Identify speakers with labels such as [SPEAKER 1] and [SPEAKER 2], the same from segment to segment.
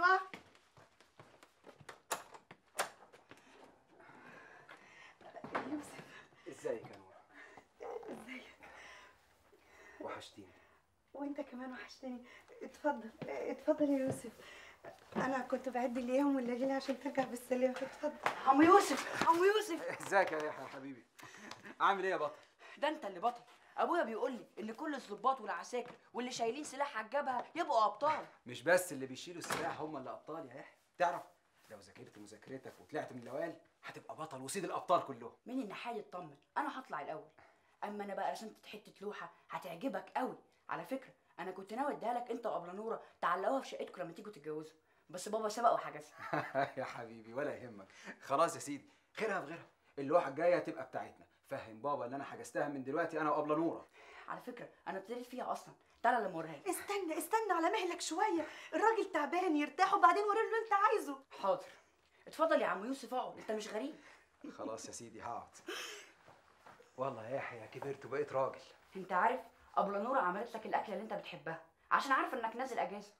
[SPEAKER 1] ايوه يوسف
[SPEAKER 2] ازيك يا نور
[SPEAKER 1] ازيك
[SPEAKER 2] وحشتيني
[SPEAKER 1] وانت كمان وحشتني اتفضل اتفضل يا يوسف انا كنت بعد الايام والليالي عشان ترجع بالسلامه اتفضل
[SPEAKER 3] عمو يوسف عمو يوسف
[SPEAKER 2] ازيك يا يحيى يا حبيبي عامل ايه يا بطل
[SPEAKER 3] ده انت اللي بطل ابويا بيقول لي ان كل الظباط والعساكر واللي شايلين سلاح على الجبهه يبقوا ابطال
[SPEAKER 2] مش بس اللي بيشيلوا السلاح هم اللي ابطال يا يحيى تعرف لو ذاكرت مذاكرتك وطلعت من الاوائل هتبقى بطل وسيد الابطال كلهم
[SPEAKER 3] من الناحيه اطمن انا هطلع الاول اما انا بقى رسمت حته لوحه هتعجبك قوي على فكره انا كنت ناوي اديها لك انت وابله نوره تعلقوها في شقتكم لما تيجوا تتجوزوا بس بابا سبق وحجزها
[SPEAKER 2] يا حبيبي ولا يهمك خلاص يا سيدي خيرها في غيرها اللوحه الجايه هتبقى بتاعتنا فهم بابا ان انا حجزتها من دلوقتي انا وابله نوره
[SPEAKER 3] على فكره انا ابتديت فيها اصلا تعالى لما اوريها لك
[SPEAKER 1] استنى استنى على مهلك شويه الراجل تعبان يرتاح وبعدين وري له اللي انت عايزه
[SPEAKER 3] حاضر اتفضل يا عم يوسف اقعد انت مش غريب
[SPEAKER 2] خلاص يا سيدي هقعد والله يا يحيى كبرت وبقيت راجل
[SPEAKER 3] انت عارف ابله نوره عملت لك الاكله اللي انت بتحبها عشان عارفه انك نازل اجازه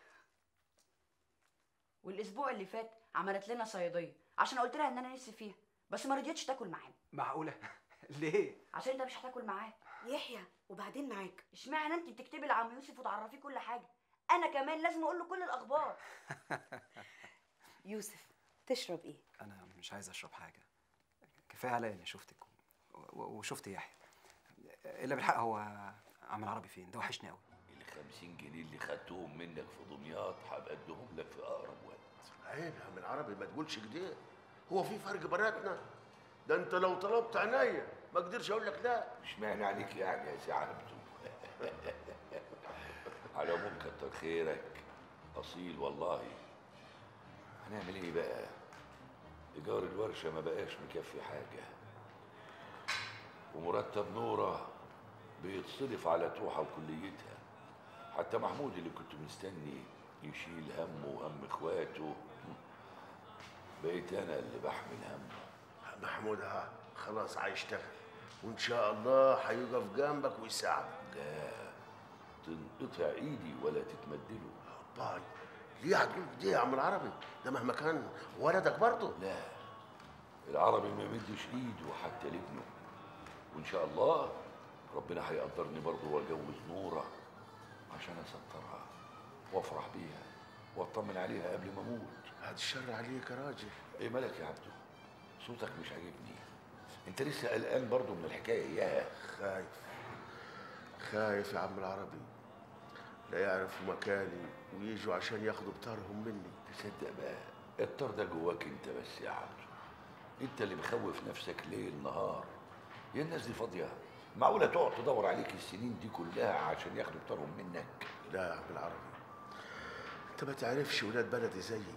[SPEAKER 3] والاسبوع اللي فات عملت لنا صياديه عشان قلت لها ان انا نفسي فيها بس ما رضيتش تاكل معانا
[SPEAKER 2] معقوله ليه
[SPEAKER 3] عشان انت مش هتاكل معاها
[SPEAKER 1] يحيى وبعدين معاك
[SPEAKER 3] اشمعنى انت بتكتبي لعم يوسف وتعرفيه كل حاجه انا كمان لازم اقول له كل الاخبار
[SPEAKER 1] يوسف تشرب ايه
[SPEAKER 2] انا مش عايز اشرب حاجه كفايه عليا اني شفتك و- و- وشفت يحيى الا بالحق هو عم العربي فين ده وحشني قوي
[SPEAKER 4] ال 50 جنيه اللي خدتهم منك في دمياط هبقى اديهم لك في اقرب وقت
[SPEAKER 5] عيب يا عم العربي ما تقولش كده هو في فرق بناتنا ده انت لو طلبت عينيا ما اقدرش اقول لك لا
[SPEAKER 4] مش معنى عليك يعني يا سي عبده على العموم كتر خيرك اصيل والله هنعمل ايه بقى ايجار الورشه ما بقاش مكفي حاجه ومرتب نوره بيتصرف على توحه وكليتها حتى محمود اللي كنت مستني يشيل همه وهم اخواته بقيت انا اللي بحمل همه
[SPEAKER 5] محمود ها خلاص هيشتغل وان شاء الله هيقف جنبك ويساعدك
[SPEAKER 4] لا تنقطع ايدي ولا تتمدله
[SPEAKER 5] باي ليه هتقول كده يا عم العربي ده مهما كان ولدك برضه
[SPEAKER 4] لا العربي ما يمدش ايده حتى لابنه وان شاء الله ربنا هيقدرني برضه واجوز نوره عشان استرها وافرح بيها واطمن عليها قبل ما اموت
[SPEAKER 5] هاد الشر عليك يا راجل
[SPEAKER 4] ايه مالك يا عبدو صوتك مش عاجبني انت لسه قلقان برضه من الحكايه اياها
[SPEAKER 5] خايف خايف يا عم العربي لا يعرفوا مكاني ويجوا عشان ياخدوا بطارهم مني
[SPEAKER 4] تصدق بقى الطار ده جواك انت بس يا عبدو انت اللي مخوف نفسك ليل نهار يا الناس دي فاضيه معقوله تقعد تدور عليك السنين دي كلها عشان ياخدوا بطارهم منك
[SPEAKER 5] لا يا عم العربي انت ما تعرفش ولاد بلدي زيي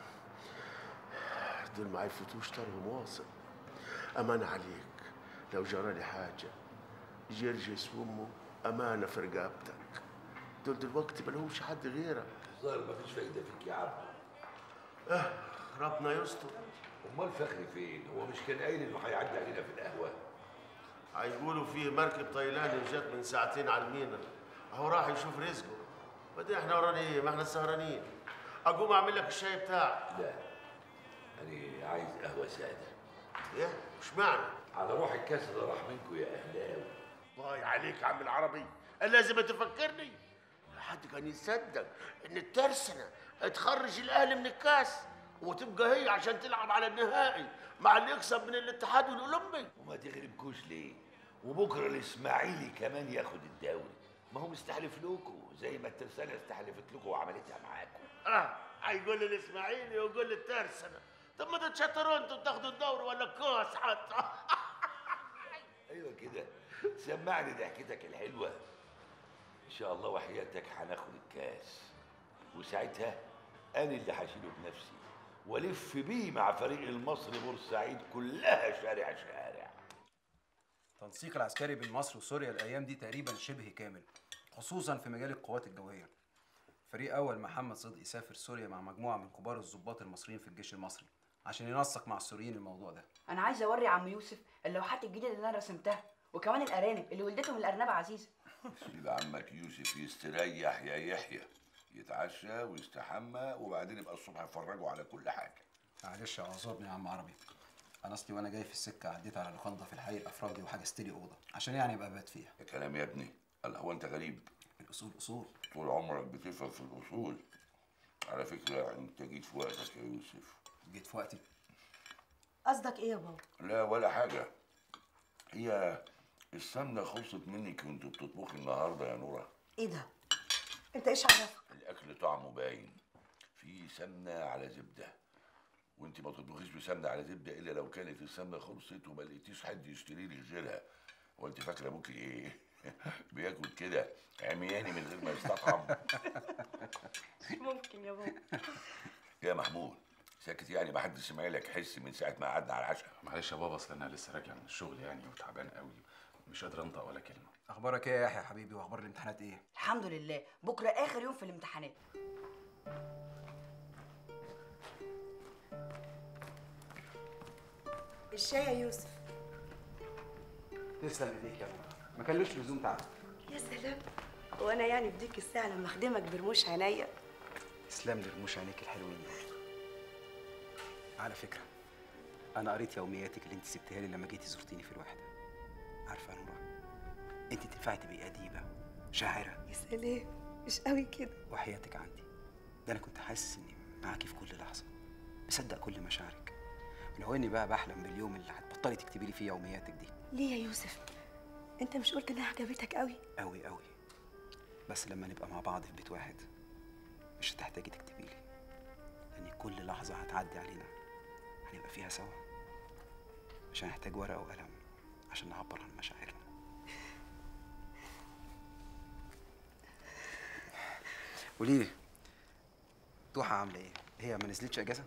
[SPEAKER 5] دول ما يفوتوش طارهم واصل أمانة عليك لو جرالي حاجة جرجس وأمه أمانة في رقبتك دول دلوقتي ملهمش حد غيرك
[SPEAKER 4] الظاهر مفيش فايده فيك يا عبدو
[SPEAKER 5] اه ربنا يستر
[SPEAKER 4] امال فخري فين هو مش كان قايل انه هيعدي علينا في القهوه
[SPEAKER 5] هيقولوا في مركب طيلاني جت من ساعتين على المينا اهو راح يشوف رزقه بعدين احنا ورانا ايه ما احنا سهرانين اقوم اعمل لك الشاي بتاعك
[SPEAKER 4] لا انا عايز قهوه ساده
[SPEAKER 5] ايه مش معنى
[SPEAKER 4] على روح الكاس اللي راح منكم يا اهلاوي
[SPEAKER 5] ضايع عليك يا عم العربي لازم تفكرني حد كان يصدق ان الترسنه تخرج الاهلي من الكاس وتبقى هي عشان تلعب على النهائي مع اللي يكسب من الاتحاد والاولمبي
[SPEAKER 4] وما تغلبكوش ليه وبكره الاسماعيلي كمان ياخد الدوري ما هو مستحلف لكم زي ما الترسانه استحلفت لكم وعملتها معاكم
[SPEAKER 5] اه هيقول لي الاسماعيلي ويقول لي الترسنه طب ما تتشطروا انتوا تاخدوا الدوري ولا الكاس حتى
[SPEAKER 4] ايوه كده سمعني ضحكتك الحلوه ان شاء الله وحياتك هناخد الكاس وساعتها انا اللي هشيله بنفسي والف بيه مع فريق المصري بورسعيد كلها شارع شارع
[SPEAKER 2] التنسيق العسكري بين مصر وسوريا الايام دي تقريبا شبه كامل خصوصا في مجال القوات الجويه فريق اول محمد صدقي سافر سوريا مع مجموعه من كبار الضباط المصريين في الجيش المصري عشان ينسق مع السوريين الموضوع ده
[SPEAKER 3] انا عايزه اوري عم يوسف اللوحات الجديده اللي انا رسمتها وكمان الارانب اللي ولدتهم الارنبه عزيزه
[SPEAKER 4] سيب عمك يوسف يستريح يا يحيى يتعشى ويستحمى وبعدين يبقى الصبح يفرجوا على كل حاجه
[SPEAKER 2] معلش اعذرني يا عم عربي انا اصلي وانا جاي في السكه عديت على لوكاندا في الحي الافرادي وحجزت لي اوضه عشان يعني ابقى بات فيها
[SPEAKER 4] يا كلام يا ابني الله هو انت غريب
[SPEAKER 2] الاصول اصول
[SPEAKER 4] طول عمرك بتفهم في الاصول على فكره انت جيت في وقتك يا يوسف
[SPEAKER 2] جيت في وقتي
[SPEAKER 1] قصدك ايه يا بابا
[SPEAKER 4] لا ولا حاجه هي السمنه خلصت منك وانت بتطبخي النهارده يا نوره
[SPEAKER 1] ايه ده انت ايش عرفك
[SPEAKER 4] الاكل طعمه باين في سمنه على زبده وانت ما تطبخيش بسمنه على زبده الا لو كانت السمنه خلصت وما لقيتيش حد يشتري لي غيرها وانت فاكره ابوكي ايه بياكل كده عمياني من غير ما يستطعم
[SPEAKER 1] ممكن يا بابا
[SPEAKER 4] يا محمود ساكت يعني ما حدش سمع لك حس من ساعه ما قعدنا على العشاء
[SPEAKER 6] معلش يا بابا اصل انا لسه راجع من الشغل يعني وتعبان قوي مش قادر انطق ولا كلمه
[SPEAKER 2] اخبارك ايه يا يحيى حبيبي واخبار الامتحانات ايه
[SPEAKER 3] الحمد لله بكره اخر يوم في الامتحانات
[SPEAKER 1] الشاي يا يوسف
[SPEAKER 2] تسلم ايديك يا نورة ما كان لوش لزوم تعب
[SPEAKER 1] يا سلام وانا يعني بديك الساعه لما اخدمك برموش عينيا
[SPEAKER 2] تسلم لي رموش عينيك الحلوين دول على فكره انا قريت يومياتك اللي انت سبتها لي لما جيتي زرتيني في الوحده عارفه يا نورة انت تنفعي تبقي اديبه شاعره
[SPEAKER 1] يا سلام مش قوي كده
[SPEAKER 2] وحياتك عندي ده انا كنت حاسس اني معاكي في كل لحظه مصدق كل مشاعرك ولو اني بقى بحلم باليوم اللي هتبطلي تكتبي لي فيه يومياتك دي
[SPEAKER 1] ليه يا يوسف انت مش قلت انها عجبتك قوي
[SPEAKER 2] قوي قوي بس لما نبقى مع بعض في بيت واحد مش هتحتاجي تكتبي لي لان كل لحظه هتعدي علينا هنبقى فيها سوا مش هنحتاج ورقه وقلم عشان نعبر عن مشاعرنا قولي لي ضحى عامله ايه هي ما نزلتش اجازه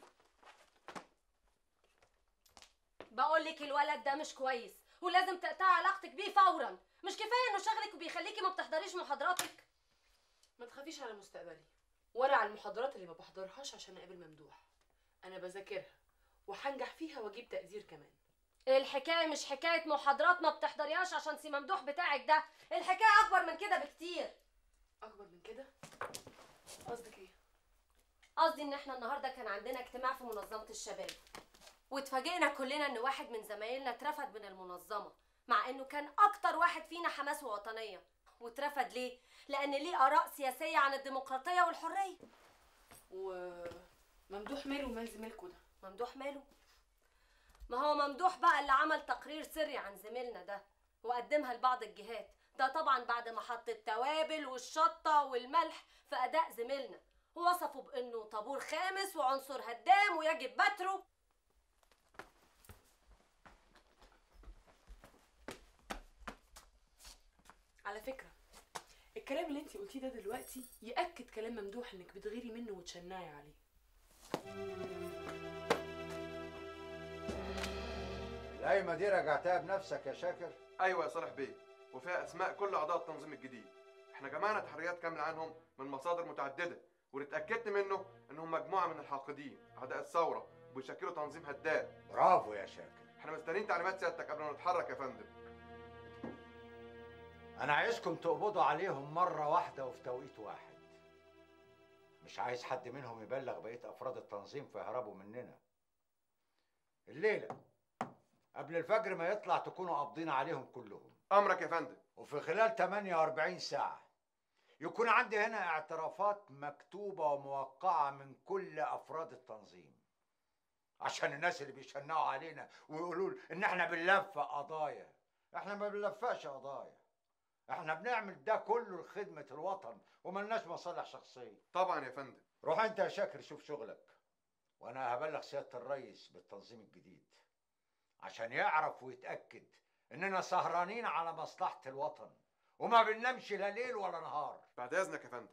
[SPEAKER 7] بقول لك الولد ده مش كويس ولازم تقطعي علاقتك بيه فورا مش كفايه انه شغلك وبيخليكي ما بتحضريش محاضراتك
[SPEAKER 8] ما تخافيش على مستقبلي ولا على المحاضرات اللي ما بحضرهاش عشان اقابل ممدوح انا بذاكرها وهنجح فيها واجيب تقدير كمان
[SPEAKER 7] الحكايه مش حكايه محاضرات ما بتحضريهاش عشان سي ممدوح بتاعك ده الحكايه اكبر من كده بكتير
[SPEAKER 8] اكبر من كده قصدك ايه
[SPEAKER 7] قصدي ان احنا النهارده كان عندنا اجتماع في منظمه الشباب واتفاجئنا كلنا ان واحد من زمايلنا اترفد من المنظمه مع انه كان اكتر واحد فينا حماس ووطنيه واترفد ليه لان ليه اراء سياسيه عن الديمقراطيه والحريه
[SPEAKER 8] وممدوح ماله ومال زميلكوا ده
[SPEAKER 7] ممدوح ماله ما هو ممدوح بقى اللي عمل تقرير سري عن زميلنا ده وقدمها لبعض الجهات ده طبعا بعد ما حط التوابل والشطه والملح في اداء زميلنا ووصفه بانه طابور خامس وعنصر هدام ويجب بتره
[SPEAKER 8] على فكره الكلام اللي انتي قلتيه ده دلوقتي ياكد كلام ممدوح انك بتغيري منه وتشنعي عليه
[SPEAKER 9] القايمة دي رجعتها بنفسك يا شاكر
[SPEAKER 10] ايوه يا صالح بيه وفيها اسماء كل اعضاء التنظيم الجديد احنا جمعنا تحريات كامله عنهم من مصادر متعدده واللي اتاكدت منه انهم مجموعه من الحاقدين اعداء الثوره وبيشكلوا تنظيم هدام
[SPEAKER 9] برافو يا شاكر
[SPEAKER 10] احنا مستنيين تعليمات سيادتك قبل ما نتحرك يا فندم
[SPEAKER 9] أنا عايزكم تقبضوا عليهم مرة واحدة وفي توقيت واحد مش عايز حد منهم يبلغ بقية أفراد التنظيم فيهربوا مننا الليلة قبل الفجر ما يطلع تكونوا قابضين عليهم كلهم
[SPEAKER 10] امرك يا فندم
[SPEAKER 9] وفي خلال 48 ساعة يكون عندي هنا اعترافات مكتوبة وموقعة من كل أفراد التنظيم عشان الناس اللي بيشنقوا علينا ويقولوا إن إحنا بنلفق قضايا إحنا ما بنلفقش قضايا إحنا بنعمل ده كله لخدمة الوطن وملناش مصالح شخصية
[SPEAKER 10] طبعا يا فندم
[SPEAKER 9] روح أنت يا شاكر شوف شغلك وأنا هبلغ سيادة الرئيس بالتنظيم الجديد عشان يعرف ويتأكد إننا سهرانين على مصلحة الوطن وما بننامش لا ليل ولا نهار
[SPEAKER 10] بعد اذنك يا فندم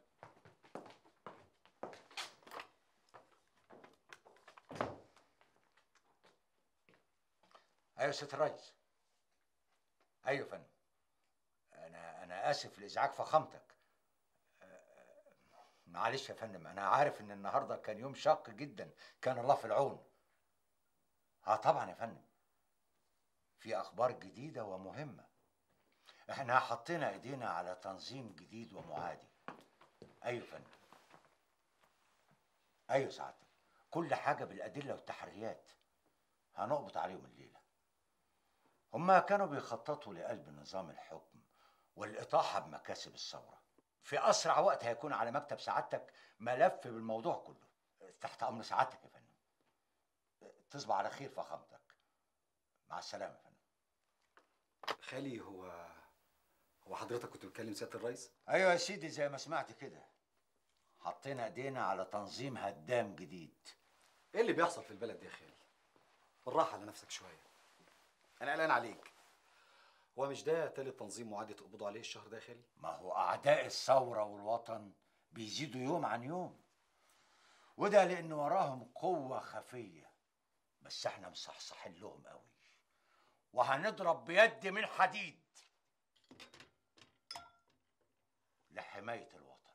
[SPEAKER 9] ايوه يا سيادة الريس ايوه يا فندم انا انا اسف لازعاج فخامتك أه، معلش يا فندم انا عارف ان النهارده كان يوم شاق جدا كان الله في العون اه طبعا يا فندم في اخبار جديده ومهمه احنا حطينا ايدينا على تنظيم جديد ومعادي ايوه يا فندم ايوه سعادتك كل حاجه بالادله والتحريات هنقبض عليهم الليله هما كانوا بيخططوا لقلب نظام الحكم والاطاحه بمكاسب الثوره في اسرع وقت هيكون على مكتب سعادتك ملف بالموضوع كله تحت امر سعادتك يا فندم تصبح على خير فخامتك مع السلامه يا فندم
[SPEAKER 2] خالي هو هو حضرتك كنت بتكلم سياده الرئيس
[SPEAKER 9] ايوه يا سيدي زي ما سمعت كده حطينا ايدينا على تنظيم هدام جديد
[SPEAKER 2] ايه اللي بيحصل في البلد دي يا خالي بالراحه على نفسك شويه انا قلقان عليك هو مش ده تالت تنظيم معادي تقبضوا عليه الشهر ده يا خالي
[SPEAKER 9] ما هو اعداء الثوره والوطن بيزيدوا يوم عن يوم وده لان وراهم قوه خفيه بس احنا مصحصحين لهم قوي وهنضرب بيد من حديد لحمايه الوطن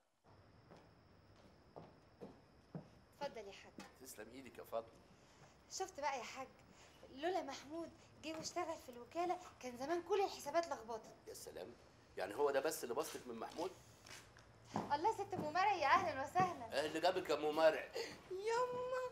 [SPEAKER 11] اتفضل يا حاج
[SPEAKER 5] تسلم ايدك يا فاطمه
[SPEAKER 11] شفت بقى يا حاج لولا محمود جه واشتغل في الوكاله كان زمان كل الحسابات لخبطت
[SPEAKER 5] يا سلام يعني هو ده بس اللي بصلك من محمود
[SPEAKER 11] الله ست ام مرعي يا اهلا وسهلا
[SPEAKER 5] ايه اللي جابك يا ام مرعي
[SPEAKER 12] يما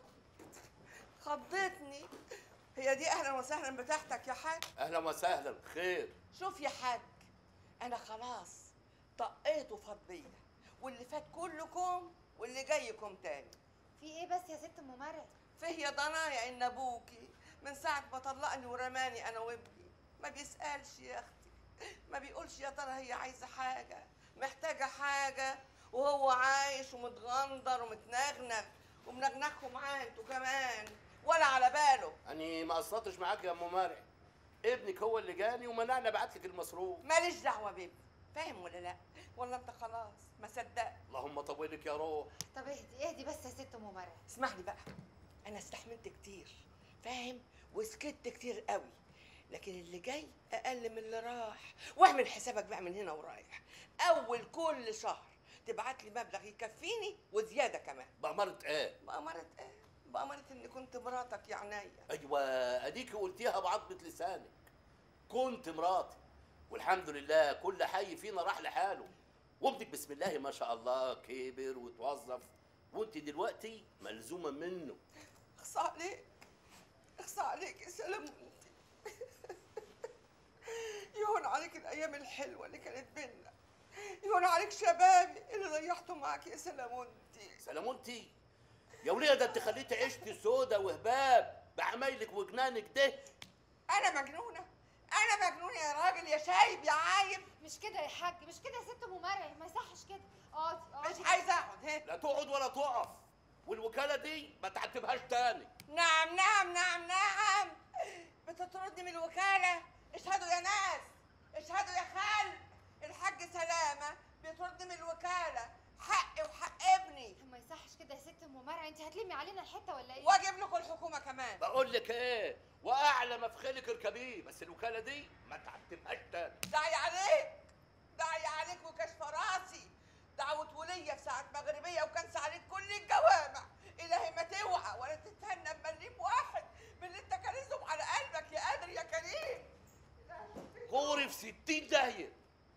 [SPEAKER 12] خضتني هي دي اهلا وسهلا بتاعتك يا حاج
[SPEAKER 5] اهلا وسهلا خير
[SPEAKER 12] شوف يا حاج انا خلاص طقيت وفضيه واللي فات كلكم واللي جايكم تاني
[SPEAKER 11] في ايه بس يا ست ام مرعي
[SPEAKER 12] فيه يا ضنايا ان ابوكي من ساعه ما طلقني ورماني انا وابني ما بيسالش يا اختي ما بيقولش يا ترى هي عايزه حاجه محتاجه حاجه وهو عايش ومتغندر ومتنغنغ ومنغنغكم معاه انتوا كمان ولا على باله
[SPEAKER 5] اني ما قصرتش معاك يا ام مرعي ابنك هو اللي جاني ومنعني ابعت لك المصروف
[SPEAKER 12] ماليش دعوه بابني فاهم ولا لا ولا انت خلاص ما صدقت
[SPEAKER 5] اللهم طولك يا روح
[SPEAKER 11] طب اهدي اهدي بس يا ست ام مرعي
[SPEAKER 12] اسمح لي بقى انا استحملت كتير فاهم وسكت كتير قوي لكن اللي جاي اقل من اللي راح واعمل حسابك بقى من هنا ورايح اول كل شهر تبعت لي مبلغ يكفيني وزياده كمان
[SPEAKER 5] بأمارة ايه
[SPEAKER 12] بأمارة ايه بأمارة اني كنت مراتك يا عينيا
[SPEAKER 5] ايوه اديكي قلتيها بعضمة لسانك كنت مراتي والحمد لله كل حي فينا راح لحاله وابنك بسم الله ما شاء الله كبر وتوظف وانت دلوقتي ملزومه منه
[SPEAKER 12] اخصى عليك اخصى عليك يا سلام يهون عليك الايام الحلوه اللي كانت بينا يهون عليك شبابي اللي ضيعته معاك يا سلامونتي
[SPEAKER 5] سلامونتي يا وليه ده انت خليتي عيشتي سودا وهباب بعمايلك وجنانك ده
[SPEAKER 12] انا مجنونه انا مجنونه يا راجل يا شايب يا عايب
[SPEAKER 11] مش كده يا حاج مش كده يا ست ام مرعي ما يصحش كده اقعدي اقعدي
[SPEAKER 12] مش عايزه اقعد ها
[SPEAKER 5] لا تقعد ولا تقف والوكاله دي ما تعتبهاش تاني
[SPEAKER 12] نعم نعم نعم نعم بتطردني من الوكاله اشهدوا يا ناس اشهدوا يا خال الحاج سلامه بيطردني من الوكاله حقي وحق ابني
[SPEAKER 11] ما يصحش كده يا ست ام مرعي انت هتلمي علينا الحته ولا ايه
[SPEAKER 12] واجيب لكم الحكومه كمان
[SPEAKER 5] بقول لك ايه واعلى ما في خيلك اركبيه بس الوكاله دي ما تعتبهاش تاني
[SPEAKER 12] داعي عليك داعي عليك وكشف راسي دعوة ولية في ساعة مغربية وكنس عليك كل الجوامع إلهي ما توعى ولا تتهنى بمليم واحد من اللي انت كارزهم على قلبك يا قادر يا كريم
[SPEAKER 5] غوري في ستين داهية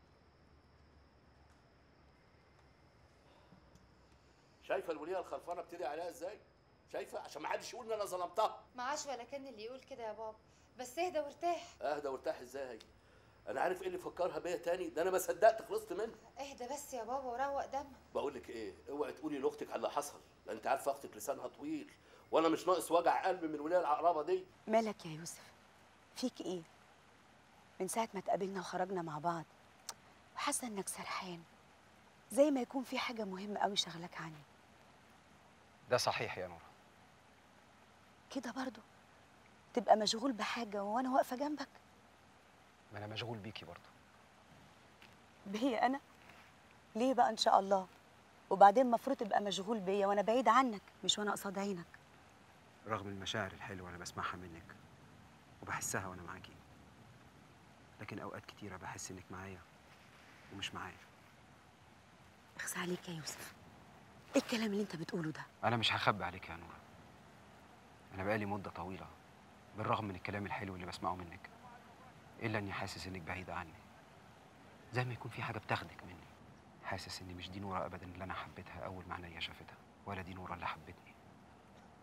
[SPEAKER 5] شايفة الولية الخلفانة بتدعي عليها ازاي؟ شايفة؟ عشان ما حدش يقول ان انا ظلمتها
[SPEAKER 11] معاش ولا كان اللي يقول كده يا بابا بس اهدى وارتاح
[SPEAKER 5] اهدى وارتاح ازاي؟ انا عارف ايه اللي فكرها بيا تاني ده انا ما صدقت خلصت منها
[SPEAKER 11] اهدى بس يا بابا وروق دمك
[SPEAKER 5] بقول لك ايه اوعي تقولي لاختك على اللي حصل لان انت عارفه اختك لسانها طويل وانا مش ناقص وجع قلب من الولايه العقربه دي
[SPEAKER 3] مالك يا يوسف فيك ايه من ساعه ما اتقابلنا وخرجنا مع بعض وحاسه انك سرحان زي ما يكون في حاجه مهمه قوي شغلك عني
[SPEAKER 2] ده صحيح يا نور
[SPEAKER 3] كده برضو تبقى مشغول بحاجه وانا واقفه جنبك
[SPEAKER 2] ما انا مشغول بيكي برضه
[SPEAKER 3] بيا انا ليه بقى ان شاء الله وبعدين المفروض تبقى مشغول بيا وانا بعيد عنك مش وانا قصاد عينك
[SPEAKER 2] رغم المشاعر الحلوه انا بسمعها منك وبحسها وانا معاكي لكن اوقات كتيره بحس انك معايا ومش معايا
[SPEAKER 3] اخس عليك يا يوسف ايه الكلام اللي انت بتقوله ده
[SPEAKER 2] انا مش هخبي عليك يا نور انا بقالي مده طويله بالرغم من الكلام الحلو اللي بسمعه منك الا اني حاسس انك بعيده عني زي ما يكون في حاجه بتاخدك مني حاسس ان مش دي نوره ابدا اللي انا حبيتها اول ما عينيا شافتها ولا دي نوره اللي حبتني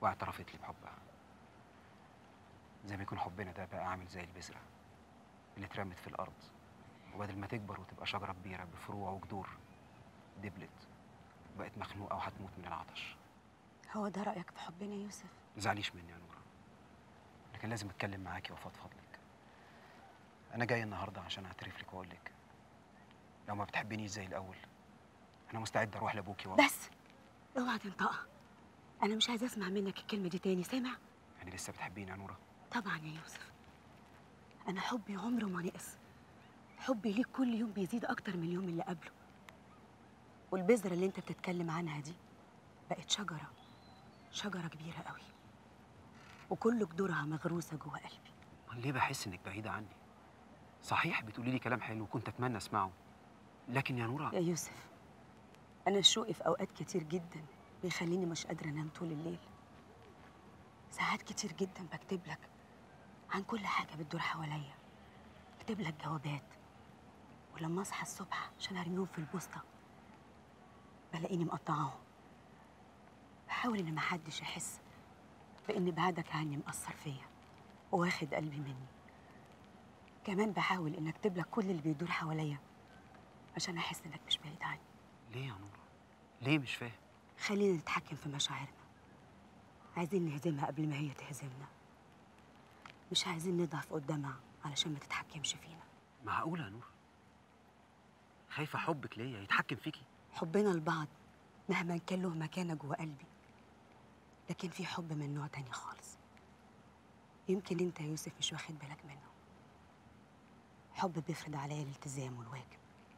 [SPEAKER 2] واعترفت لي بحبها زي ما يكون حبنا ده بقى عامل زي البذرة اللي اترمت في الأرض وبدل ما تكبر وتبقى شجرة كبيرة بفروع وجذور دبلت وبقت مخنوقة وهتموت من العطش
[SPEAKER 1] هو ده رايك في حبنا يا يوسف
[SPEAKER 2] متزعليش مني يا نورة لكن لازم اتكلم معاكي وافضفض لك انا جاي النهارده عشان اعترف لك واقول لك لو ما بتحبنيش زي الاول انا مستعد اروح لابوكي وأ-
[SPEAKER 1] بس اوعى تنطقها انا مش عايزه اسمع منك الكلمه دي تاني سامع
[SPEAKER 2] يعني لسه بتحبيني يا نورة
[SPEAKER 1] طبعا يا يوسف انا حبي عمره ما نقص حبي ليك كل يوم بيزيد اكتر من اليوم اللي قبله والبذره اللي انت بتتكلم عنها دي بقت شجره شجره كبيره قوي وكل جذورها مغروسه جوه قلبي
[SPEAKER 2] أمال ليه بحس انك بعيدة عني صحيح بتقولي لي كلام حلو وكنت اتمنى اسمعه لكن يا نورة
[SPEAKER 1] يا يوسف انا شوقي في اوقات كتير جدا بيخليني مش قادره انام طول الليل ساعات كتير جدا بكتب لك عن كل حاجه بتدور حواليا بكتب لك جوابات ولما اصحى الصبح عشان ارميهم في البوسطه بلاقيني مقطعاهم بحاول ان محدش يحس بان بعدك عني مأثر فيا وواخد قلبي مني كمان بحاول ان اكتب لك كل اللي بيدور حواليا عشان احس انك مش بعيد عني
[SPEAKER 2] ليه يا نورة ليه مش فاهم
[SPEAKER 1] خلينا نتحكم في مشاعرنا عايزين نهزمها قبل ما هي تهزمنا مش عايزين نضعف قدامها علشان ما تتحكمش فينا
[SPEAKER 2] معقولة يا نور خايفة حبك ليا يتحكم فيكي
[SPEAKER 1] حبنا لبعض مهما كان له مكانة جوه قلبي لكن في حب من نوع تاني خالص يمكن انت يا يوسف مش واخد بالك منه حب بيفرض عليا الالتزام والواجب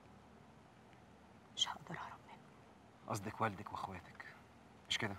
[SPEAKER 1] مش هقدر اهرب منه
[SPEAKER 2] قصدك والدك واخواتك مش كده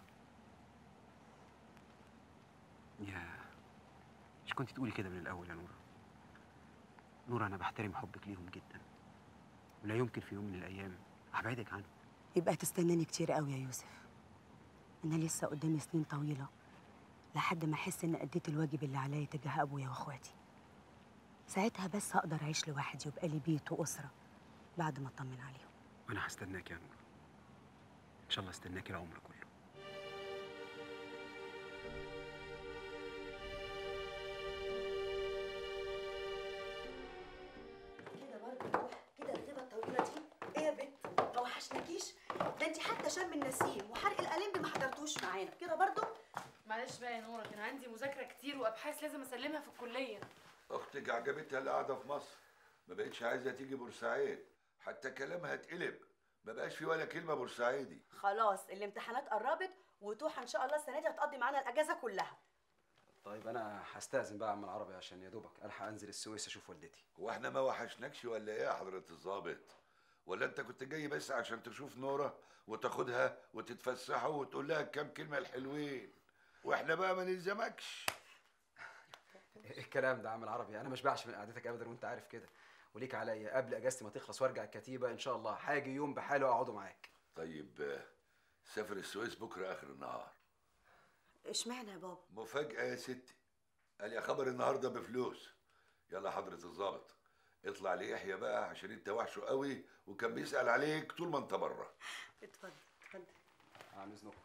[SPEAKER 2] يا مش كنت تقولي كده من الاول يا نورة نورة انا بحترم حبك ليهم جدا ولا يمكن في يوم من الايام هبعدك عنهم
[SPEAKER 1] يبقى تستناني كتير قوي يا يوسف انا لسه قدامي سنين طويله لحد ما احس ان اديت الواجب اللي عليا تجاه ابويا واخواتي ساعتها بس هقدر اعيش لوحدي ويبقى لي بيت واسره بعد ما اطمن عليهم
[SPEAKER 2] وانا هستناك يا نور ان شاء الله استناك العمر كله
[SPEAKER 13] كده برضه كده الغيبه الطويله دي ايه يا بت ما وحشناكيش ده انت حتى شم النسيم وحرق القلم ما حضرتوش معانا كده برضه
[SPEAKER 8] معلش بقى يا نورة كان عندي مذاكرة كتير وأبحاث لازم أسلمها في الكلية
[SPEAKER 4] اختك عجبتها القعده في مصر ما بقتش عايزه تيجي بورسعيد حتى كلامها اتقلب ما بقاش في ولا كلمه بورسعيدي
[SPEAKER 13] خلاص الامتحانات قربت وتوحى ان شاء الله السنه دي هتقضي معانا الاجازه كلها
[SPEAKER 2] طيب انا هستأذن بقى يا عم العربي عشان يا دوبك الحق انزل السويس اشوف والدتي
[SPEAKER 4] هو احنا ما وحشناكش ولا ايه يا حضره الظابط ولا انت كنت جاي بس عشان تشوف نوره وتاخدها وتتفسحوا وتقول لها كام كلمه الحلوين واحنا بقى ما نلزمكش
[SPEAKER 2] إيه الكلام ده يا عم العربي انا مش بعش من قعدتك ابدا وانت عارف كده وليك عليا قبل اجازتي ما تخلص وارجع الكتيبه ان شاء الله هاجي يوم بحاله اقعدوا معاك
[SPEAKER 4] طيب آه، سافر السويس بكره اخر النهار
[SPEAKER 13] اشمعنى يا بابا
[SPEAKER 4] مفاجاه يا ستي قال يا خبر النهارده بفلوس يلا حضره الظابط اطلع ليحيى بقى عشان انت وحشه قوي وكان بيسال عليك طول ما انت بره
[SPEAKER 13] اتفضل اتفضل
[SPEAKER 2] عن اذنكم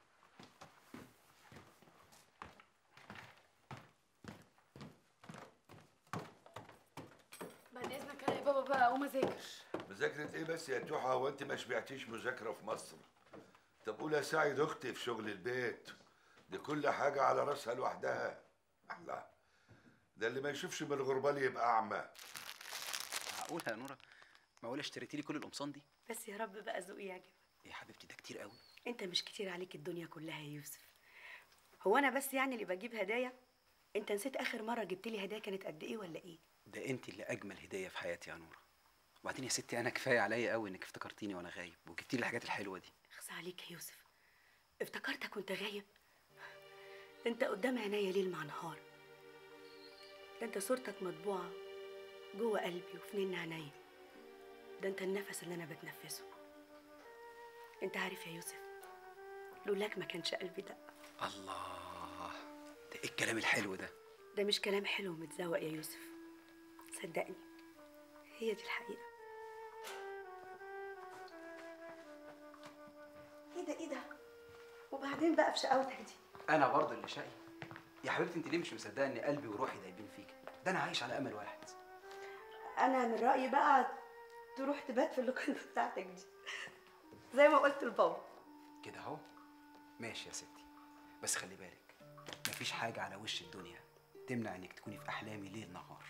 [SPEAKER 8] بعد إذنك أنا يا بابا بقى أقوم أذاكر
[SPEAKER 4] مذاكرة ايه بس يا توحة هو انت ما شبعتيش مذاكرة في مصر طب قول يا سعيد اختي في شغل البيت دي كل حاجة على راسها لوحدها احلى ده اللي ما يشوفش من الغربال يبقى اعمى
[SPEAKER 2] معقولة يا نورة معقولة اشتريتي لي كل القمصان دي
[SPEAKER 1] بس يا رب بقى ذوقي يعجبك
[SPEAKER 2] يا حبيبتي ده كتير قوي
[SPEAKER 1] انت مش كتير عليك الدنيا كلها يا يوسف هو انا بس يعني اللي بجيب هدايا انت نسيت اخر مره جبت لي هدايا كانت قد ايه ولا ايه
[SPEAKER 2] ده انت اللي اجمل هديه في حياتي يا نوره وبعدين يا ستي انا كفايه عليا قوي انك افتكرتيني وانا غايب وجبتي لي الحاجات الحلوه دي
[SPEAKER 1] اخص عليك يا يوسف افتكرتك وانت غايب ده انت قدام عينيا ليل مع نهار ده انت صورتك مطبوعه جوه قلبي وفي نين عينيا ده انت النفس اللي انا بتنفسه انت عارف يا يوسف لولاك ما كانش قلبي دق
[SPEAKER 2] الله ده ايه الكلام الحلو ده
[SPEAKER 1] ده مش كلام حلو متزوق يا يوسف صدقني هي دي الحقيقة ايه ده ايه ده وبعدين بقى في شقاوتك دي
[SPEAKER 2] انا برضه اللي شقي يا حبيبتي انت ليه مش مصدقه ان قلبي وروحي دايبين فيك ده انا عايش على امل واحد
[SPEAKER 13] انا من رايي بقى تروح تبات في اللوكاندا بتاعتك دي زي ما قلت لبابا
[SPEAKER 2] كده اهو ماشي يا ستي بس خلي بالك مفيش حاجه على وش الدنيا تمنع انك تكوني في احلامي ليل نهار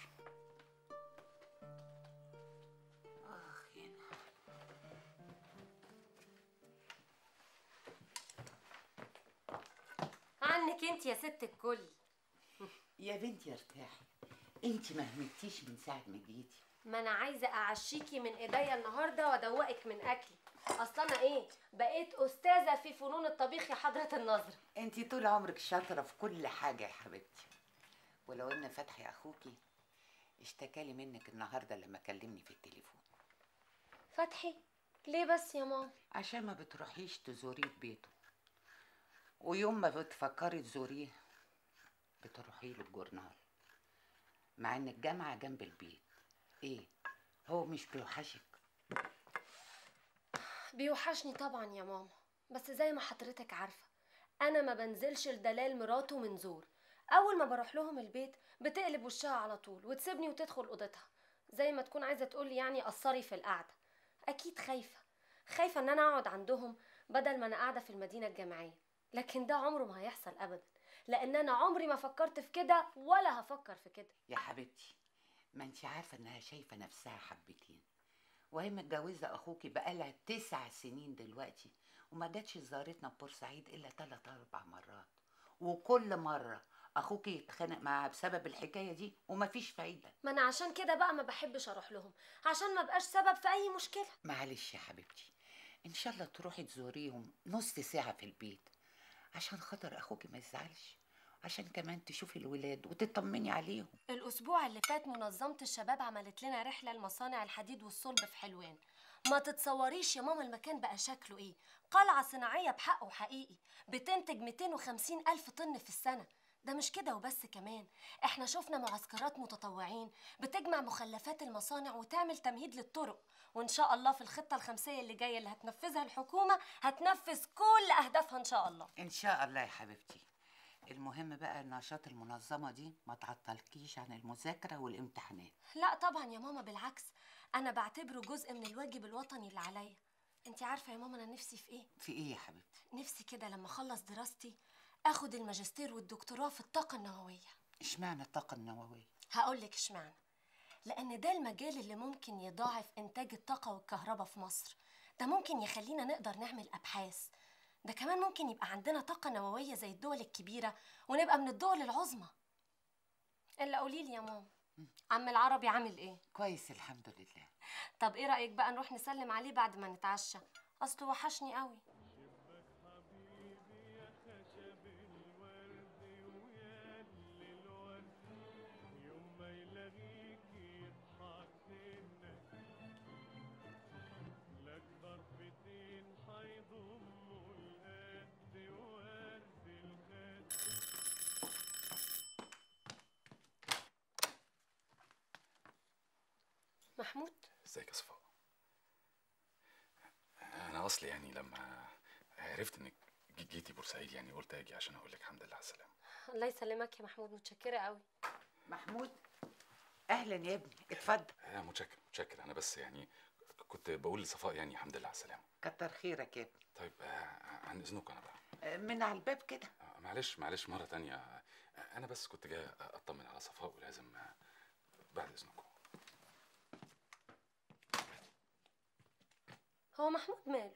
[SPEAKER 7] عنك انت يا ست الكل
[SPEAKER 14] يا بنتي ارتاحي انت ما همتيش من ساعه ما جيتي
[SPEAKER 7] ما انا عايزه اعشيكي من ايديا النهارده وادوقك من اكلي اصل انا ايه بقيت استاذه في فنون الطبيخ يا حضره النظر
[SPEAKER 14] انت طول عمرك شاطره في كل حاجه يا حبيبتي ولو ان فتحي اخوكي اشتكالي منك النهارده لما كلمني في التليفون
[SPEAKER 7] فتحي ليه بس يا ماما
[SPEAKER 14] عشان ما بتروحيش تزوريه في بيته ويوم ما بتفكري تزوريه بتروحي له الجورنال مع ان الجامعه جنب البيت ايه هو مش بيوحشك
[SPEAKER 7] بيوحشني طبعا يا ماما بس زي ما حضرتك عارفه انا ما بنزلش لدلال مراته من زور اول ما بروح لهم البيت بتقلب وشها على طول وتسيبني وتدخل اوضتها زي ما تكون عايزه تقولي يعني قصري في القعده اكيد خايفه خايفه ان انا اقعد عندهم بدل ما انا قاعده في المدينه الجامعيه لكن ده عمره ما هيحصل ابدا لان انا عمري ما فكرت في كده ولا هفكر في كده
[SPEAKER 14] يا حبيبتي ما انت عارفه انها شايفه نفسها حبتين وهي متجوزه اخوكي بقالها تسع سنين دلوقتي وما جاتش زارتنا في بورسعيد الا تلات اربع مرات وكل مره اخوكي يتخانق معاها بسبب الحكايه دي ومفيش فايده
[SPEAKER 7] ما انا عشان كده بقى ما بحبش اروح لهم عشان ما بقاش سبب في اي مشكله
[SPEAKER 14] معلش يا حبيبتي ان شاء الله تروحي تزوريهم نص ساعه في البيت عشان خاطر اخوكي ما يزعلش عشان كمان تشوفي الولاد وتطمني عليهم
[SPEAKER 7] الأسبوع اللي فات منظمة الشباب عملت لنا رحلة لمصانع الحديد والصلب في حلوان ما تتصوريش يا ماما المكان بقى شكله ايه قلعة صناعية بحقه حقيقي بتنتج 250 ألف طن في السنة ده مش كده وبس كمان احنا شفنا معسكرات متطوعين بتجمع مخلفات المصانع وتعمل تمهيد للطرق وان شاء الله في الخطة الخمسية اللي جاية اللي هتنفذها الحكومة هتنفذ كل أهدافها ان شاء الله
[SPEAKER 14] ان شاء الله يا حبيبتي المهم بقى النشاط المنظمه دي ما تعطلكيش عن المذاكره والامتحانات
[SPEAKER 7] لا طبعا يا ماما بالعكس انا بعتبره جزء من الواجب الوطني اللي عليا انت عارفه يا ماما انا نفسي في ايه
[SPEAKER 14] في ايه يا حبيبتي
[SPEAKER 7] نفسي كده لما اخلص دراستي اخد الماجستير والدكتوراه في الطاقه النوويه
[SPEAKER 14] اشمعنى الطاقه النوويه
[SPEAKER 7] هقول لك اشمعنى لان ده المجال اللي ممكن يضاعف انتاج الطاقه والكهرباء في مصر ده ممكن يخلينا نقدر نعمل ابحاث ده كمان ممكن يبقى عندنا طاقه نوويه زي الدول الكبيره ونبقى من الدول العظمى الا قولي لي يا ماما عم العربي عامل ايه
[SPEAKER 14] كويس الحمد لله
[SPEAKER 7] طب ايه رايك بقى نروح نسلم عليه بعد ما نتعشى اصله وحشني قوي محمود
[SPEAKER 6] ازيك يا صفاء انا اصلي يعني لما عرفت انك جي- جيتي بورسعيد يعني قلت اجي عشان اقول لك الحمد لله على السلامه
[SPEAKER 7] الله يسلمك يا محمود متشكره قوي
[SPEAKER 14] محمود اهلا يا ابني اتفضل
[SPEAKER 6] آه متشكر متشكر انا بس يعني كنت بقول لصفاء يعني الحمد لله على السلامه
[SPEAKER 14] كتر خيرك يا ابني
[SPEAKER 6] طيب آه عن اذنك انا بقى
[SPEAKER 14] آه، من على الباب كده
[SPEAKER 6] آه، معلش معلش مره تانية آه، انا بس كنت جاي اطمن على صفاء ولازم آه، بعد اذنكم
[SPEAKER 7] هو محمود ماله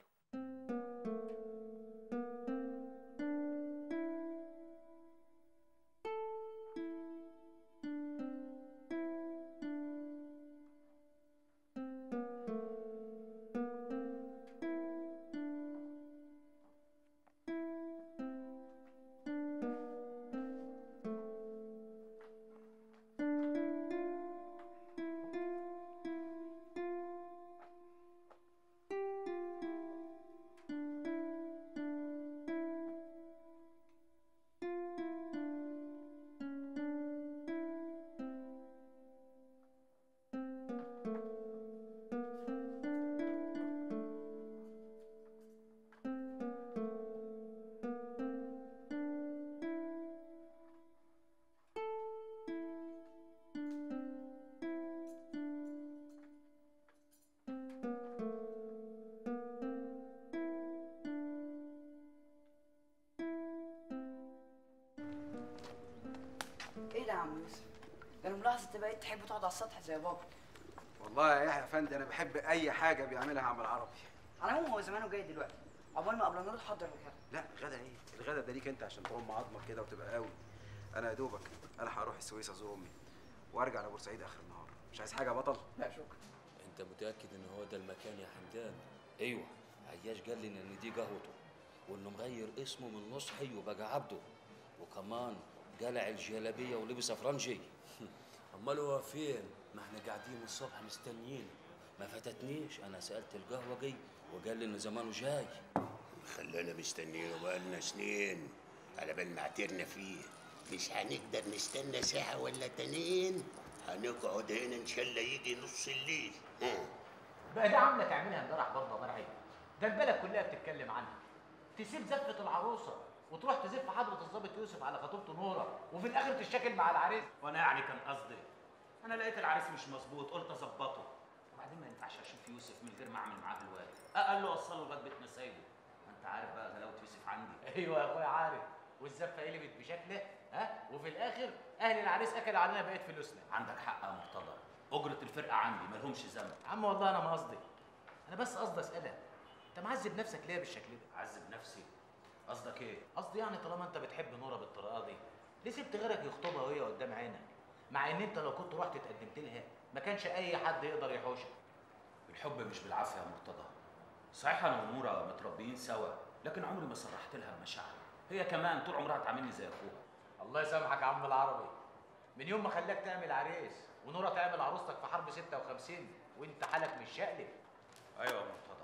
[SPEAKER 3] يا عم يوسف ده انا ملاحظ انت بقيت تحب تقعد على السطح زي بابا
[SPEAKER 2] والله يا يحيى افندي انا بحب اي حاجه بيعملها عم العربي
[SPEAKER 3] على العموم هو زمانه جاي دلوقتي عقبال ما قبل نور تحضر الغدا
[SPEAKER 2] لا غدا ايه الغدا ده ليك انت عشان تقوم عظمك كده وتبقى قوي انا يا دوبك الحق اروح السويس ازور امي وارجع لبورسعيد اخر النهار مش عايز حاجه يا بطل
[SPEAKER 3] لا شكرا
[SPEAKER 15] انت متاكد ان هو ده المكان يا حمدان ايوه عياش قال لي ان دي قهوته وانه مغير اسمه من نصحي وبقى عبده وكمان قلع الجلابيه ولبس فرنجي امال هو فين ما احنا قاعدين من الصبح مستنيين ما فاتتنيش انا سالت القهوجي وقال لي انه زمانه جاي
[SPEAKER 5] خلانا مستنيينه بقالنا سنين على بال ما اعترنا فيه مش هنقدر نستنى ساعة ولا تنين هنقعد هنا ان شاء الله يجي نص الليل ها
[SPEAKER 16] بقى ده عامله تعملها امبارح برضه يا مرعي ده البلد كلها بتتكلم عنها تسيب زفه العروسه وتروح تزف حضره الضابط يوسف على خطيبته نوره وفي الاخر تشاكل مع العريس
[SPEAKER 17] وانا يعني كان قصدي انا لقيت العريس مش مظبوط قلت اظبطه وبعدين ما ينفعش اشوف يوسف من غير ما اعمل معاه الواجب اقل له اوصله لغايه بيت نسايبه ما انت عارف بقى غلاوه يوسف عندي
[SPEAKER 16] ايوه يا اخويا عارف والزفه قلبت بشكله ها وفي الاخر اهل العريس اكلوا علينا بقيه فلوسنا
[SPEAKER 17] عندك حق يا مرتضى اجره الفرقه عندي مالهمش ذنب
[SPEAKER 16] يا عم والله انا ما قصدي انا بس قصدي اسالك انت معذب نفسك ليه بالشكل ده
[SPEAKER 17] اعذب نفسي قصدك ايه
[SPEAKER 16] قصدي يعني طالما انت بتحب نوره بالطريقه دي ليه سبت غيرك يخطبها وهي قدام عينك مع ان انت لو كنت رحت اتقدمت لها ما كانش اي حد يقدر يحوشك
[SPEAKER 17] الحب مش بالعافيه يا مرتضى صحيح انا ونوره متربيين سوا لكن عمري ما صرحت لها مشاعري هي كمان طول عمرها تعاملني زي اخوها
[SPEAKER 16] الله يسامحك يا عم العربي من يوم ما خلاك تعمل عريس ونوره تعمل عروستك في حرب 56 وانت حالك مش شقلب
[SPEAKER 17] ايوه يا مرتضى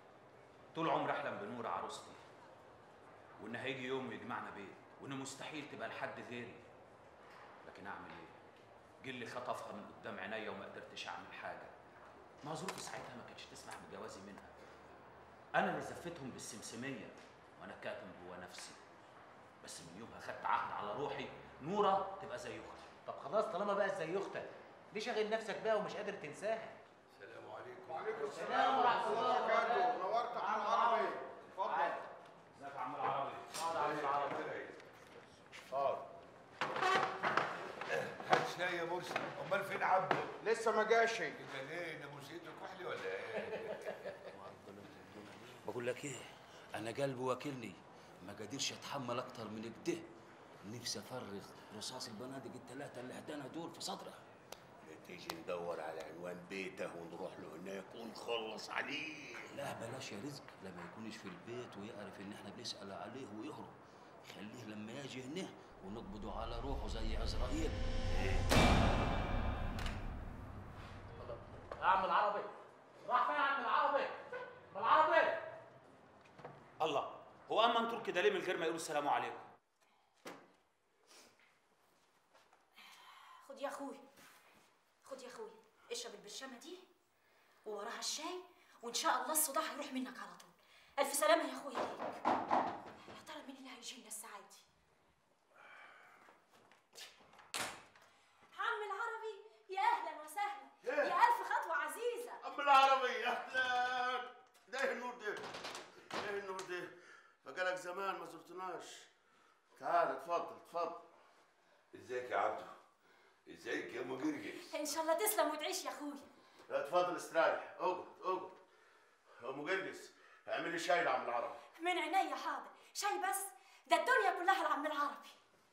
[SPEAKER 17] طول عمري احلم بنور عروستي وان هيجي يوم يجمعنا بيت وان مستحيل تبقى لحد غيري لكن اعمل ايه جلي خطفها من قدام عينيا وما قدرتش اعمل حاجه ما ظروفي ساعتها ما كانتش تسمح بجوازي منها انا اللي زفتهم بالسمسميه وانا كاتم جوا نفسي بس من يومها خدت عهد على روحي نوره تبقى زي اختي
[SPEAKER 16] طب خلاص طالما بقت زي اختك ليه شاغل نفسك بقى ومش قادر تنساها
[SPEAKER 4] السلام عليكم
[SPEAKER 10] وعليكم
[SPEAKER 16] السلام ورحمه الله وبركاته
[SPEAKER 10] نورت عم العربي اتفضل
[SPEAKER 17] ازيك يا عم العربي
[SPEAKER 16] اقعد يا عم العربي
[SPEAKER 4] اه هات شاي يا مرسي امال فين عبده
[SPEAKER 10] لسه ما جاش
[SPEAKER 4] انت ليه ناموسيتك وحلي ولا ايه
[SPEAKER 15] بقول لك ايه انا قلبي واكلني ما قادرش اتحمل اكتر من كده نفسي افرغ رصاص البنادق الثلاثه اللي هدانا دول في صدرها
[SPEAKER 5] تيجي ندور على عنوان بيته ونروح له هناك ونخلص عليه
[SPEAKER 15] لا بلاش يا رزق لما يكونش في البيت ويعرف ان احنا بنسال عليه ويهرب خليه لما يجي هنا ونقبضه على روحه زي عزرائيل
[SPEAKER 16] يا عم العربي راح فين يا عم العربي عم العربي
[SPEAKER 17] الله هو اما انطر كده ليه من غير ما يقول السلام عليكم
[SPEAKER 18] خد يا اخوي خد يا اخوي اشرب البرشامه دي ووراها الشاي وان شاء الله الصداع هيروح منك على طول الف سلامه يا اخويا ليك يا ترى مين اللي هيجي لنا الساعه دي عم العربي يا اهلا وسهلا يا الف خطوه عزيزه
[SPEAKER 5] عم العربي اهلا ده النور ده ده النور ده بقالك زمان ما زرتناش تعال اتفضل اتفضل
[SPEAKER 4] ازيك يا عبده ازيك يا مجرجس
[SPEAKER 18] ان شاء الله تسلم وتعيش يا اخويا
[SPEAKER 5] اتفضل استريح اقعد اقعد يا ام جرجس اعمل لي شاي لعم العربي
[SPEAKER 18] من عينيا حاضر شاي بس ده الدنيا كلها لعم العربي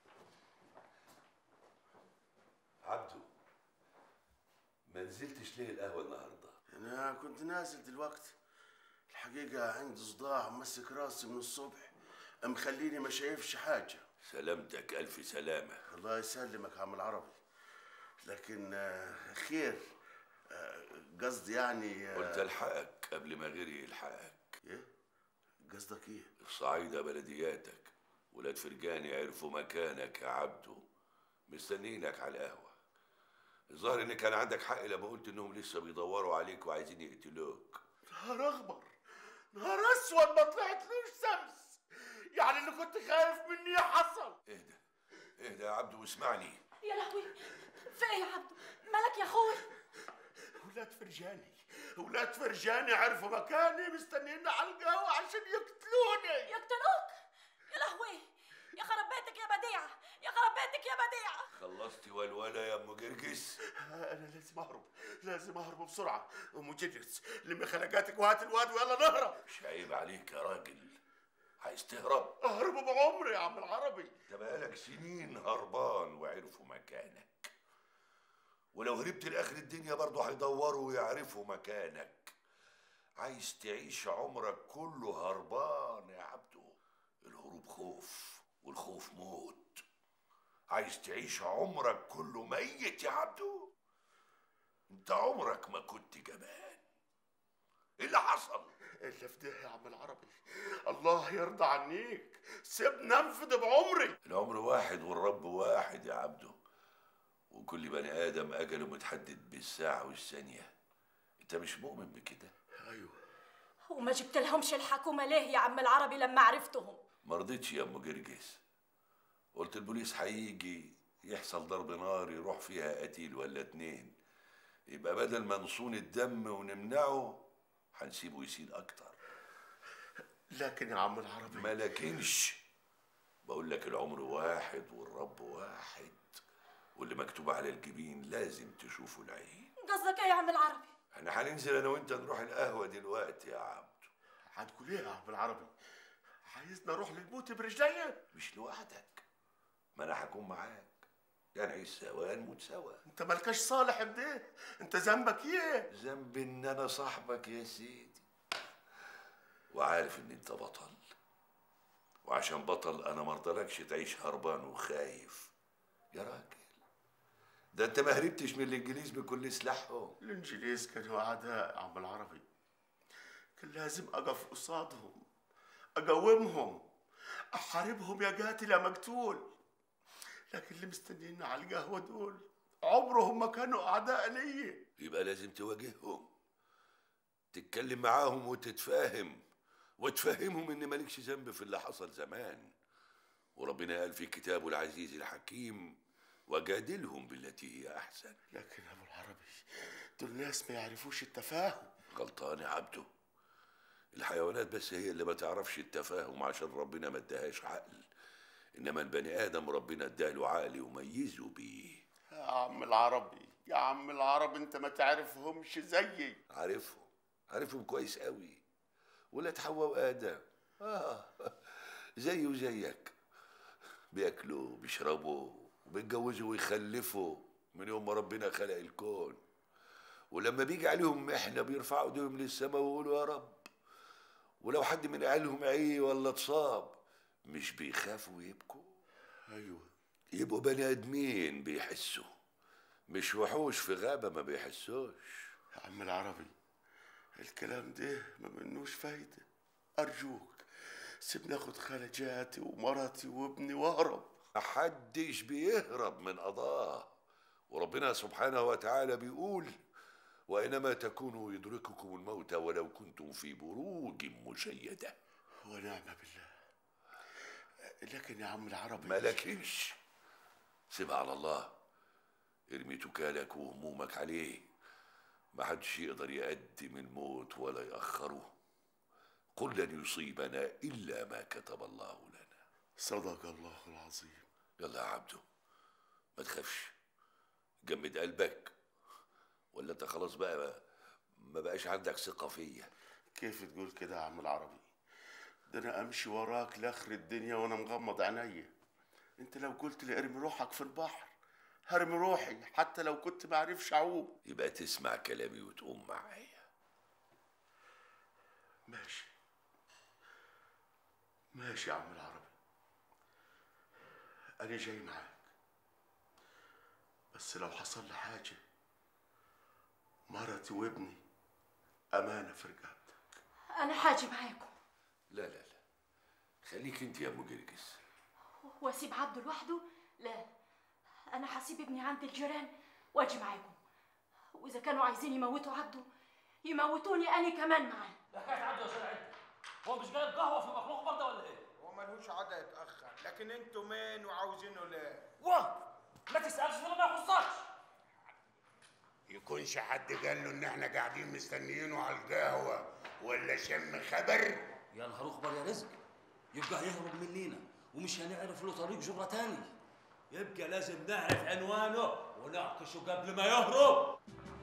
[SPEAKER 4] عبده ما نزلتش ليه القهوه النهارده
[SPEAKER 5] انا كنت نازل دلوقتي الحقيقه عندي صداع ومسك راسي من الصبح مخليني ما شايفش حاجه
[SPEAKER 4] سلامتك الف سلامه
[SPEAKER 5] الله يسلمك يا عم العربي لكن آه، خير آه، قصدي يعني آه،
[SPEAKER 4] قلت الحقك قبل ما غيري يلحقك
[SPEAKER 5] ايه قصدك ايه
[SPEAKER 4] الصعايده بلدياتك ولاد فرجاني عرفوا مكانك يا عبده مستنيينك على القهوه الظاهر ان كان عندك حق لما قلت انهم لسه بيدوروا عليك وعايزين يقتلوك
[SPEAKER 5] نهار اخضر نهار اسود ما طلعتلوش شمس يعني اللي كنت خايف مني حصل
[SPEAKER 4] اهدى اهدى يا عبده واسمعني
[SPEAKER 18] يا لهوي في ايه يا عبدو مالك يا اخوي
[SPEAKER 5] ولاد فرجاني ولاد فرجاني عرفوا مكاني مستنيني على القهوه عشان يقتلوني
[SPEAKER 18] يقتلوك يا لهوي يا خرب بيتك يا بديعه يا خرب بيتك يا بديعه
[SPEAKER 4] خلصتي الولا يا ام جرجس
[SPEAKER 5] انا لازم اهرب لازم اهرب بسرعه ام جدس لمي خلقاتك وهات الواد ويلا نهرب
[SPEAKER 4] مش عيب عليك يا راجل عايز تهرب
[SPEAKER 5] اهرب بعمري يا عم العربي
[SPEAKER 4] انت بقالك سنين هربان وعرفوا مكانك ولو هربت لاخر الدنيا برضه هيدوروا ويعرفوا مكانك عايز تعيش عمرك كله هربان يا عبدو الهروب خوف والخوف موت عايز تعيش عمرك كله ميت يا عبدو انت عمرك ما كنت جبان ايه اللي حصل
[SPEAKER 5] الا في ده يا عم العربي الله يرضى عنيك سيبني انفد بعمري
[SPEAKER 4] العمر واحد والرب واحد يا عبدو وكل بني ادم اجله متحدد بالساعه والثانيه انت مش مؤمن بكده
[SPEAKER 5] ايوه
[SPEAKER 18] وما جبت لهمش الحكومة ليه يا عم العربي لما عرفتهم
[SPEAKER 4] ما رضيتش يا ام جرجس قلت البوليس هيجي يحصل ضرب نار يروح فيها قتيل ولا اتنين يبقى بدل ما نصون الدم ونمنعه هنسيبه يسيل اكتر
[SPEAKER 5] لكن يا عم العربي
[SPEAKER 4] ما لكنش بقول لك العمر واحد والرب واحد واللي مكتوب على الجبين لازم تشوفه العين
[SPEAKER 18] قصدك ايه يا عم العربي
[SPEAKER 4] احنا هننزل انا وانت نروح القهوه دلوقتي يا عبد
[SPEAKER 5] هتقول ايه يا عم العربي عايزني اروح للموت برجليا
[SPEAKER 4] مش لوحدك ما انا هكون معاك يعني عيش سوا نموت سوا
[SPEAKER 5] انت مالكش صالح بده انت ذنبك ايه
[SPEAKER 4] ذنب ان انا صاحبك يا سيدي وعارف ان انت بطل وعشان بطل انا مرضلكش تعيش هربان وخايف يا راجل ده انت ما هربتش من الانجليز بكل سلاحهم
[SPEAKER 5] الانجليز كانوا اعداء يا عم العربي كان لازم اقف قصادهم اقاومهم احاربهم يا قاتل يا مقتول لكن اللي مستنيين على القهوه دول عمرهم ما كانوا اعداء ليا
[SPEAKER 4] يبقى لازم تواجههم تتكلم معاهم وتتفاهم وتفهمهم ان مالكش ذنب في اللي حصل زمان وربنا قال في كتابه العزيز الحكيم وجادلهم بالتي هي احسن
[SPEAKER 5] لكن يا ابو العربي دول ناس ما يعرفوش التفاهم
[SPEAKER 4] غلطان يا عبده الحيوانات بس هي اللي ما تعرفش التفاهم عشان ربنا ما اداهاش عقل انما البني ادم ربنا اداله عقل وميزه بيه
[SPEAKER 5] يا عم العربي يا عم العربي انت ما تعرفهمش زيي
[SPEAKER 4] عارفهم عارفهم كويس قوي ولاد حواء وادم اه زيه وزيك بياكلوا بيشربوا وبيتجوزوا ويخلفوا من يوم ما ربنا خلق الكون ولما بيجي عليهم محنه بيرفعوا ايديهم للسماء ويقولوا يا رب ولو حد من عيالهم عي ولا اتصاب مش بيخافوا ويبكوا
[SPEAKER 5] ايوه
[SPEAKER 4] يبقوا بني ادمين بيحسوا مش وحوش في غابه ما بيحسوش
[SPEAKER 5] يا عم العربي الكلام ده ما منوش فايدة أرجوك سيبني أخد خالجاتي ومراتي وابني وأهرب
[SPEAKER 4] محدش بيهرب من قضاه وربنا سبحانه وتعالى بيقول وإنما تكونوا يدرككم الموت ولو كنتم في بروج مشيدة
[SPEAKER 5] ونعم بالله لكن يا عم العربي
[SPEAKER 4] ما لكنش سيبها على الله ارمي تكالك وهمومك عليه ما حدش يقدر يقدم الموت ولا يأخره قل لن يصيبنا إلا ما كتب الله لنا
[SPEAKER 5] صدق الله العظيم
[SPEAKER 4] يلا يا عبدو ما تخافش جمد قلبك ولا انت خلاص بقى ما بقاش عندك ثقة فيا
[SPEAKER 5] كيف تقول كده يا عم العربي ده أنا أمشي وراك لآخر الدنيا وأنا مغمض عينيا أنت لو قلت لي ارمي روحك في البحر هرمي روحي حتى لو كنت ما اعرفش اعوم
[SPEAKER 4] يبقى تسمع كلامي وتقوم معايا
[SPEAKER 5] ماشي ماشي يا عم العربي انا جاي معاك بس لو حصل لي حاجه مرتي وابني امانه في رقبتك
[SPEAKER 18] انا حاجي معاكم
[SPEAKER 4] لا لا لا خليك انت يا ام جرجس
[SPEAKER 18] واسيب عبده لوحده لا انا هسيب ابني عند الجيران واجي معاكم واذا كانوا عايزين يموتوا عبده يموتوني انا كمان معاه
[SPEAKER 19] ده حكايه عبده يا سيد عدة هو مش جايب قهوه في المخلوق برضه ولا ايه؟
[SPEAKER 20] هو ملهوش عادة يتأخر لكن انتوا مين وعاوزينه ليه؟
[SPEAKER 19] واه ما تسالش فيما ما يخصكش
[SPEAKER 5] يكونش حد قال له ان احنا قاعدين مستنيينه على القهوه ولا شم خبر
[SPEAKER 15] يا نهار اخبر يا رزق يبقى هيهرب مننا ومش هنعرف له طريق جرة تاني
[SPEAKER 19] يبقى لازم نعرف عنوانه ونعكشه قبل ما يهرب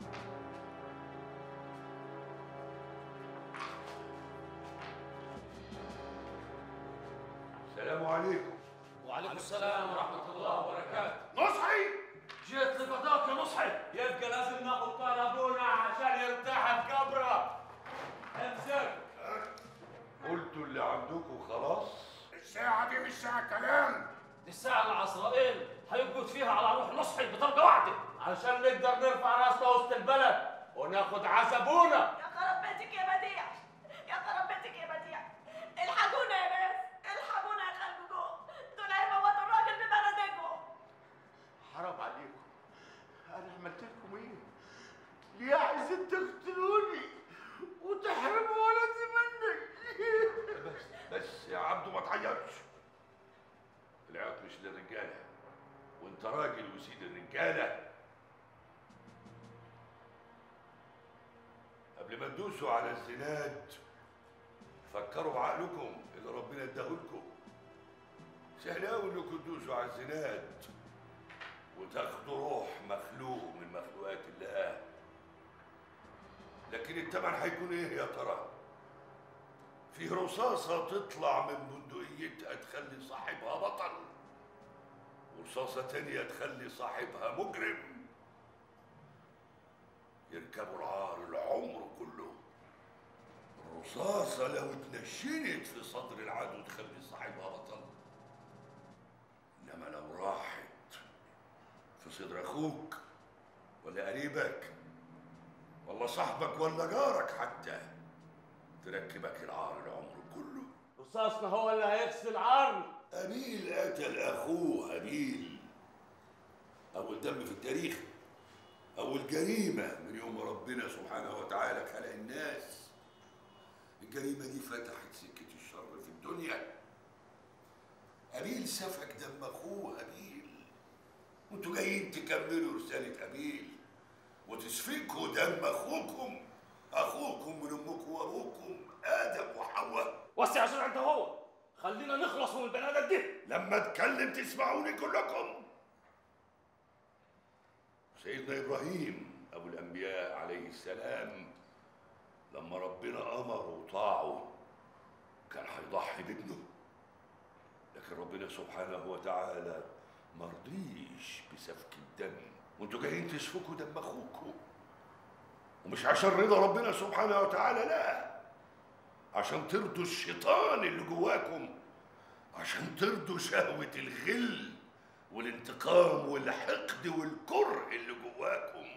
[SPEAKER 4] السلام عليكم
[SPEAKER 19] وعليكم السلام ورحمة الله وبركاته
[SPEAKER 5] نصحي
[SPEAKER 19] جيت لقضاك يا نصحي يبقى لازم ناخد طال ابونا عشان يرتاح في قبره امسك
[SPEAKER 4] قلتوا اللي عندكم خلاص
[SPEAKER 5] الساعة دي مش ساعة كلام
[SPEAKER 19] دي الساعة اللي عزرائيل هيقبض فيها على روح نصحي بطلقة واحدة عشان نقدر نرفع راسنا وسط البلد وناخد عزبونا
[SPEAKER 21] يا خرب بيتك يا بديع يا خرب بيتك يا بديع الحقونا يا ناس الحقونا يا خلقكم دول هيموتوا الراجل ببلدكم
[SPEAKER 5] حرام عليكم انا عملت لكم ايه ليه عايزين تقتلوني وتحرموا ولدي مني
[SPEAKER 4] بس بس يا عبدو ما تعيطش العياط مش للرجاله وانت راجل وسيد الرجاله قبل ما تدوسوا على الزناد فكروا بعقلكم اللي ربنا اداهولكم سهل قوي انكم تدوسوا على الزناد وتاخدوا روح مخلوق من مخلوقات الله لكن الثمن هيكون ايه يا ترى؟ فيه رصاصة تطلع من بندقيتها تخلي صاحبها بطل ورصاصة تانية تخلي صاحبها مجرم يركبوا العار العمر كله الرصاصة لو اتنشنت في صدر العدو تخلي صاحبها بطل إنما لو راحت في صدر أخوك ولا قريبك ولا صاحبك ولا جارك حتى تركبك العار العمر كله
[SPEAKER 19] رصاصنا هو اللي هيغسل عرن
[SPEAKER 4] أبيل قتل أخوه هابيل أول دم في التاريخ أول جريمة من يوم ربنا سبحانه وتعالى خلق الناس الجريمة دي فتحت سكة الشر في الدنيا أبيل سفك دم أخوه هابيل وانتوا جايين تكملوا رسالة أبيل وتسفكوا دم أخوكم أخوكم من أمكم وأبوكم آدم وحواء
[SPEAKER 19] وسع عشان انت هو خلينا نخلص من البني ادم دي
[SPEAKER 4] لما اتكلم تسمعوني كلكم سيدنا ابراهيم ابو الانبياء عليه السلام لما ربنا امره وطاعه كان هيضحي بابنه لكن ربنا سبحانه وتعالى مرضيش بسفك الدم وانتوا جايين تسفكوا دم اخوكم ومش عشان رضا ربنا سبحانه وتعالى لا عشان ترضوا الشيطان اللي جواكم عشان ترضوا شهوة الغل والانتقام والحقد والكره اللي جواكم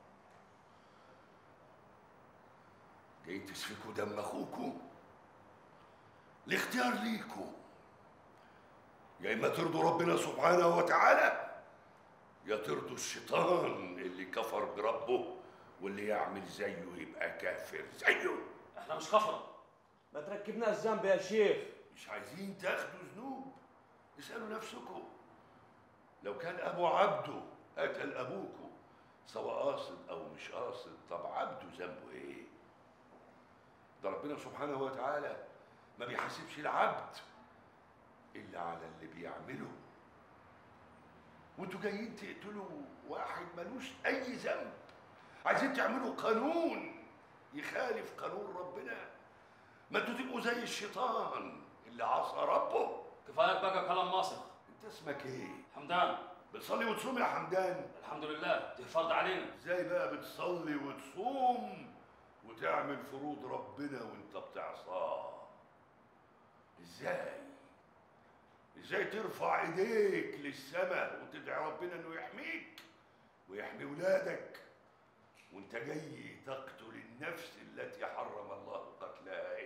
[SPEAKER 4] جايين تسفكوا دم اخوكم الاختيار ليكم يا اما ترضوا ربنا سبحانه وتعالى يا ترضوا الشيطان اللي كفر بربه واللي يعمل زيه يبقى كافر زيه
[SPEAKER 19] احنا مش كفره ما تركبناش ذنب يا شيخ
[SPEAKER 4] مش عايزين تاخدوا ذنوب اسألوا نفسكم لو كان أبو عبده قتل أبوكم سواء قاصد أو مش قاصد طب عبده ذنبه إيه؟ ده ربنا سبحانه وتعالى ما بيحاسبش العبد إلا على اللي بيعمله وانتوا جايين تقتلوا واحد ملوش أي ذنب عايزين تعملوا قانون يخالف قانون ربنا ما انتوا تبقوا زي الشيطان اللي عصى ربه
[SPEAKER 19] كفاية بقى كلام ماسخ
[SPEAKER 4] انت اسمك ايه؟
[SPEAKER 19] حمدان
[SPEAKER 4] بتصلي وتصوم يا حمدان
[SPEAKER 19] الحمد لله دي فرض علينا
[SPEAKER 4] ازاي بقى بتصلي وتصوم وتعمل فروض ربنا وانت بتعصاه ازاي ازاي ترفع ايديك للسماء وتدعي ربنا انه يحميك ويحمي ولادك وانت جاي تقتل النفس التي حرم الله قتلها